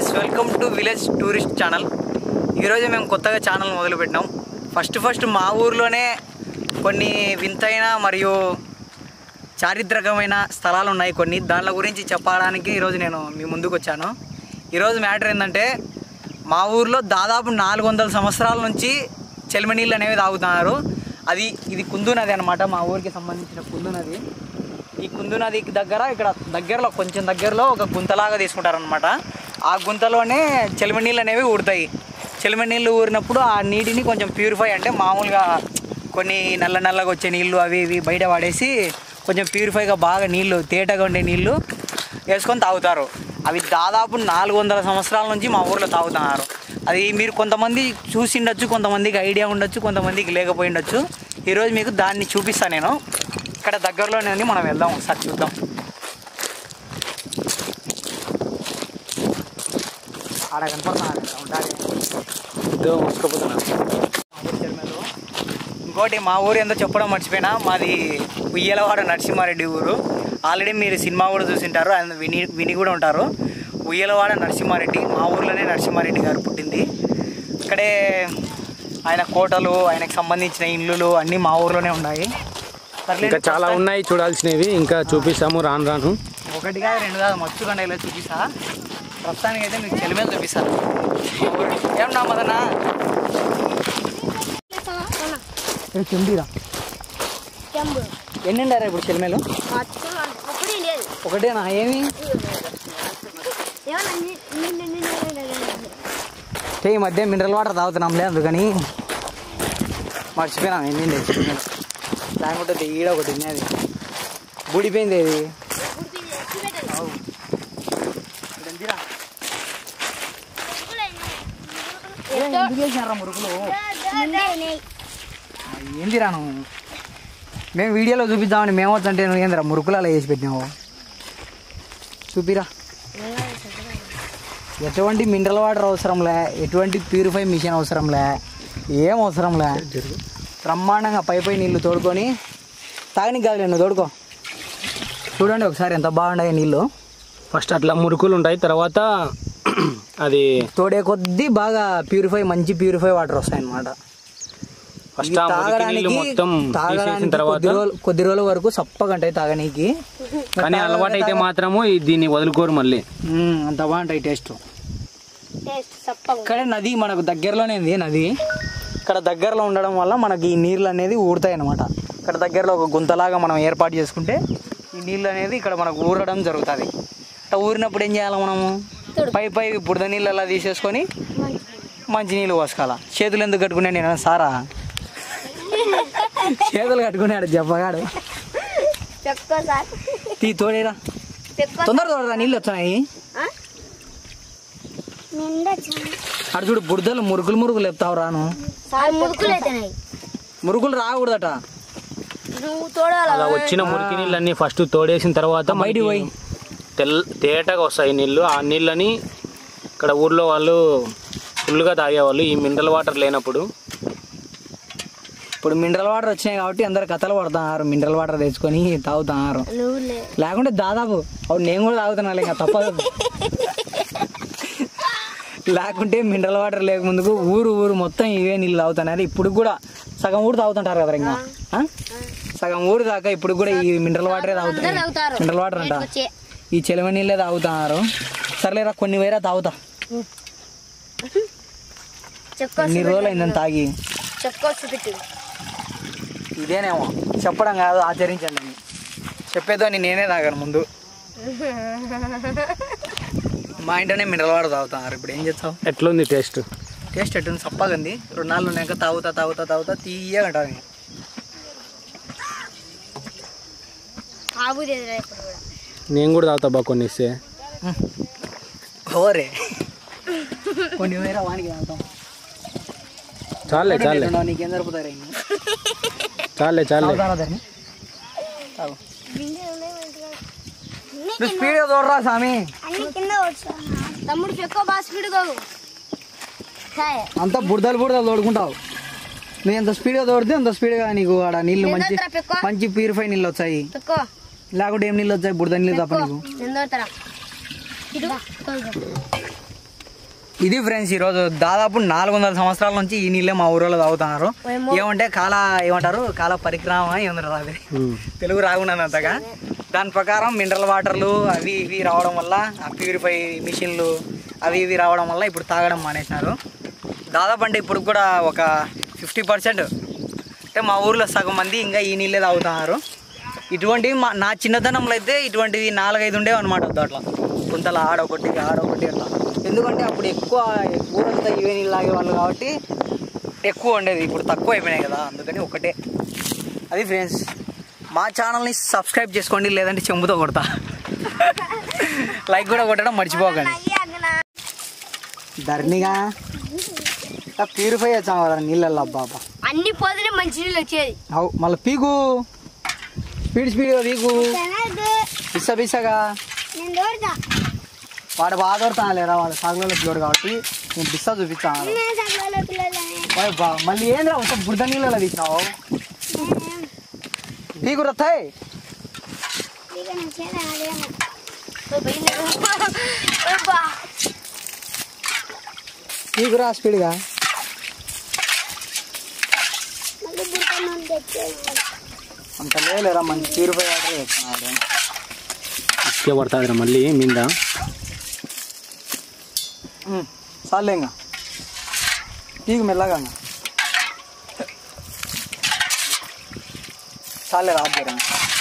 Friends welcome to village tourist channel ఈరోజు మేము కొత్తగా ఛానల్ మొదలుపెట్టినాం ఫస్ట్ ఫస్ట్ మా ఊర్లోనే కొన్ని వింతైన మరియు చారిత్రకమైన స్థలాలు ఉన్నాయి కొన్ని దానిల గురించి చెప్పడానికి ఈరోజు నేను మీ ముందుకు వచ్చాను ఈరోజు మ్యాటర్ ఏంటంటే మా ఊర్లో దాదాపు నాలుగు వందల సంవత్సరాల నుంచి చెలిమి నీళ్ళు అనేవి తాగుతున్నారు అది ఇది కుందు నది అనమాట మా ఊరికి సంబంధించిన కుందు నది ఈ కుందు నదికి దగ్గర ఇక్కడ దగ్గరలో కొంచెం దగ్గరలో ఒక గుంతలాగా తీసుకుంటారనమాట ఆ గుంతలోనే చెలిమి నీళ్ళు అనేవి ఊరుతాయి చెలిమి నీళ్ళు ఊరినప్పుడు ఆ నీటిని కొంచెం ప్యూరిఫై అంటే మామూలుగా కొన్ని నల్ల నల్లగా వచ్చే నీళ్ళు అవి ఇవి బయట పడేసి కొంచెం ప్యూరిఫైగా బాగా నీళ్ళు తేటగా ఉండే నీళ్ళు వేసుకొని తాగుతారు అవి దాదాపు నాలుగు వందల సంవత్సరాల నుంచి మా ఊర్లో తాగుతున్నారు అది మీరు కొంతమంది చూసి ఉండొచ్చు కొంతమందికి ఐడియా ఉండొచ్చు కొంతమందికి లేకపోయి ఉండొచ్చు ఈరోజు మీకు దాన్ని చూపిస్తాను నేను ఇక్కడ దగ్గరలోనే ఉంది మనం వెళ్దాం ఒకసారి చూద్దాం ఆడ కనపడుతున్నారు ఉండాలి ఇంకోటి మా ఊరు ఏందో చెప్పడం మర్చిపోయినా మాది ఉయ్యలవాడ నరసింహారెడ్డి ఊరు ఆల్రెడీ మీరు సినిమా కూడా చూసింటారు ఆయన విని విని కూడా ఉంటారు ఉయ్యలవాడ నరసింహారెడ్డి మా ఊర్లోనే నరసింహారెడ్డి గారు పుట్టింది ఇక్కడే ఆయన కోటలు ఆయనకు సంబంధించిన ఇల్లులు అన్నీ మా ఊర్లోనే ఉన్నాయి సర్లేండి, ఇంకా చాలా ఉన్నాయి చూడాల్సినవి ఇంకా చూపిస్తాము రాను రాను ఒకటి కాదు రెండు కాదు మచ్చు కండలో చూపిస్తా ప్రస్తుతానికి అయితే మీకు చెలిమేలు చూపిస్తాను మా ఊరు. ఏం నా మదనా చెంబీరా చెంబు ఎన్ని ఉండారా ఇప్పుడు చెలిమేలు అప్పుడు లేదు ఒకటేనా ఏమి ఏమన్నా నీ- నీ- నీ- నీ- నీ- నీ- నీ- అంటే ఈ మధ్య మినరల్ వాటర్ తాగుతున్నాంలే అందుకని మర్చిపోయినాం ఎన్ని చెలిమేలు లేకుంటే ఈడ ఒకటి ఉన్నది బూడిపోయింది ఇది ఉడిపి- ఉడిపి పెట్టాలి. అవు. ఇక్కడ ఎంతిరా? ఏ, ఎందుకు వేసినారా మురుకులు ముందే ఉన్నాయి. ఏందిరాను మేము వీడియోలో చూపిద్దామని మేము వచ్చంటే నువ్వు ఏందిరా మురుకులు అలా వేసి పెట్టినావు చూపిరా ఎటువంటి మినరల్ వాటర్ అవసరంలే ఎటువంటి ప్యూరిఫై మిషన్ అవసరంలే ఏం అవసరంలే బ్రహ్మాండంగా పై పై నీళ్ళు తోడుకొని తాగనికి కాదులే నువ్వు తోడుకో చూడండి ఒకసారి ఎంత బాగున్నాయి నీళ్ళు ఫస్ట్ అట్లా మురుకులు ఉంటాయి తర్వాత అది తోడే కొద్దీ బాగా ప్యూరిఫై మంచి ప్యూరిఫై వాటర్ వస్తాయి అన్నమాట ఫస్ట్ ఆ మురికి నీళ్ళు మొత్తం తీసేసిన తర్వాత కొద్ది రోజులు కొద్ది రోజుల వరకు సప్పగా ఉంటాయి తాగనీకి కానీ అలవాటు అయితే మాత్రము ఈ- దీన్ని వదులుకోరు మళ్ళీ మ్మ్, అంత బాగుంటాయి టేస్ట్ టేస్ట్ సప్పగా ఇక్కడే నది మనకు దగ్గరలోనే ఉంది నది ఇక్కడ దగ్గరలో ఉండడం వల్ల మనకి ఈ నీళ్ళు అనేది ఊరుతాయి అనమాట ఇక్కడ దగ్గరలో ఒక గుంతలాగా మనం ఏర్పాటు చేసుకుంటే ఈ నీళ్ళు అనేది ఇక్కడ మనకు ఊరడం జరుగుతుంది ఇట్లా ఊరినప్పుడు ఏం చేయాలి మనము పై పై బురద నీళ్ళు అలా తీసేసుకొని మంచి నీళ్ళు పోసుకోవాలా చేతులు ఎందుకు కట్టుకునే నేను సారా చేతులు కట్టుకున్నాడు జబ్బగాడు చెక్కో సార్ తీ తోడేరా చెక్కో తొందర తోడరా నీళ్ళు వచ్చినాయి ఆ? నిండా చాలా. అటు చూడు బురదలు మురుగులు మురుగులు చెప్తావు రాను సార్ మురుకులు అయితేనాయి మురుగులు రాకూడదట నువ్వు తోడాలి అలా వచ్చిన మురికి నీళ్ళన్నీ ఫస్ట్ తోడేసిన తర్వాత బయటికి మనకి పోయి. తెల్ తేటగా వస్తాయి నీళ్ళు ఆ నీళ్ళని ఇక్కడ ఊర్లో వాళ్ళు ఫుల్గా తాగేవాళ్ళు ఈ మినరల్ వాటర్ లేనప్పుడు ఇప్పుడు మినరల్ వాటర్ వచ్చినాయి కాబట్టి అందరు కథలు పడుతున్నారు మినరల్ వాటర్ తెచ్చుకొని తాగుతున్నారు నువ్వు లే లేకుంటే దాదాపు అవును నేను కూడా తాగుతున్నా ఇంకా తప్పదు లేకుంటే మినరల్ వాటర్ లేక ముందుకు ఊరు ఊరు మొత్తం ఇవే నీళ్ళు తాగుతున్నారు ఇప్పుడు కూడా సగం ఊరు తాగుతుంటారు కదా ఇంకా ఆ? సగం ఊరు దాకా ఇప్పుడు కూడా ఈ మినరల్ వాటరే అందరూ తాగుతారు తాగుతారు మినరల్ వాటర్ అంట వచ్చే ఈ చెలవ నీళ్ళే తాగుతున్నారు సర్లేరా కొన్ని వేరే తాగుతా చెక్కో ఎన్ని రోజులు అయిందని తాగి చెక్కో చూపెట్టు ఇదేనేమో చెప్పడం కాదు ఆచరించండి అని. చెప్పేదాన్ని నేనే తాగాను ముందు మా ఇంట్లోనే మినరల్ వాటర్ తాగుతున్నారు ఇప్పుడు ఏం చేస్తావు ఎట్లుంది టేస్ట్ టేస్ట్ ఎట్టుంది సప్పగా ఉంది రెండు నాలుగు ఉన్నాక తాగుతా తాగుతా తాగుతా తీయగా అంటారు ఆబు ఎదురా ఇప్పుడు కూడా నేను కూడా తాగుతా బా కొన్ని ఇస్తే ఓరే కొన్ని వేరే వానికి తాగుతాం చాలే చాలే ఎట్లున్నావు? నీకేం జరుపుతారు చాలే చాలే తాగుతారా దాన్ని తాగు నువ్వు స్పీడ్గా చూడరా స్వామి అన్ని కింద వచ్చా తమ్ముడు చెక్కో బాగా స్పీడ్ కావు సరే అంతా బుడదలు బుడదలు తోడుకుంటావు నువ్వు ఎంత స్పీడ్గా తోడితే అంత స్పీడ్గా నీకు ఆడ నీళ్ళు మంచి ఎందోతరా పెక్కో మంచి ప్యూరిఫై నీళ్ళు వచ్చాయి పెక్కో లేకుంటే ఏం నీళ్ళు వచ్చాయి బుడద నీళ్ళు తప్ప నీకు ఎందోతరా ఇటు ఇది ఫ్రెండ్స్ ఈరోజు దాదాపు నాలుగు వందల సంవత్సరాల నుంచి ఈ నీళ్ళే మా ఊరిలో తాగుతున్నారు ఏమో. ఏమంటే కాల ఏమంటారు కాల పరిక్రమ ఏమన్నారు అది తెలుగు రాకున్నాను అంతగా దాని ప్రకారం మినరల్ వాటర్లు అవి ఇవి రావడం వల్ల ఆ ప్యూరిఫై మిషన్లు అవి ఇవి రావడం వల్ల ఇప్పుడు తాగడం మానేసినారు దాదాపు అంటే ఇప్పుడు కూడా ఒక ఫిఫ్టీ పర్సెంట్ అంటే మా ఊర్లో సగం మంది ఇంకా ఈ నీళ్ళే తాగుతున్నారు ఇటువంటివి మా నా చిన్నతనంలో అయితే ఇటువంటివి నాలుగైదు ఉండేవి అనమాట అట్లా కుంతల ఆడొకటి ఆడొకటి అట్లా ఎందుకంటే అప్పుడు ఎక్కువ ఊరంతా ఇవే నీళ్ళు తాగేవాళ్ళు కాబట్టి ఎక్కువ ఉండేది ఇప్పుడు తక్కువ అయిపోయినాయి కదా అందుకని ఒకటే అది ఫ్రెండ్స్ మా ఛానల్ని సబ్స్క్రైబ్ చేసుకోండి లేదంటే చెంబుతో కొడతా లైక్ కూడా కొట్టడం మర్చిపోకండి ధర్నిగా ప్యూరిఫై వచ్చాము కదా నీళ్ళల్లో అబ్బా అబ్బా అన్ని పోతేనే మంచి నీళ్ళు వచ్చేది అవు మళ్ళీ పీకు స్పీడ్ స్పీడ్గా పీకు బిస్స బిస్సగా నేను దోడతా వాడు బాగా దొరుకుతాను లేరా వాడు సాగులో పిల్లడు కాబట్టి నేను బిస్సా చూపిస్తాను ఓయ్ బా మళ్ళీ ఏంద్రా ఒక బురద నీళ్ళలో తీసినావు పీకు రత్తాయి పీకురా స్పీడ్గా అంత లేరా మంచి ప్యూరిఫై వాటర్ తెచ్చినాడు ఇసుకే పడుతుంది మళ్ళీ మింద చాలే ఇంకా పీకు మెల్లగా ఇంకా. చాలే రాదు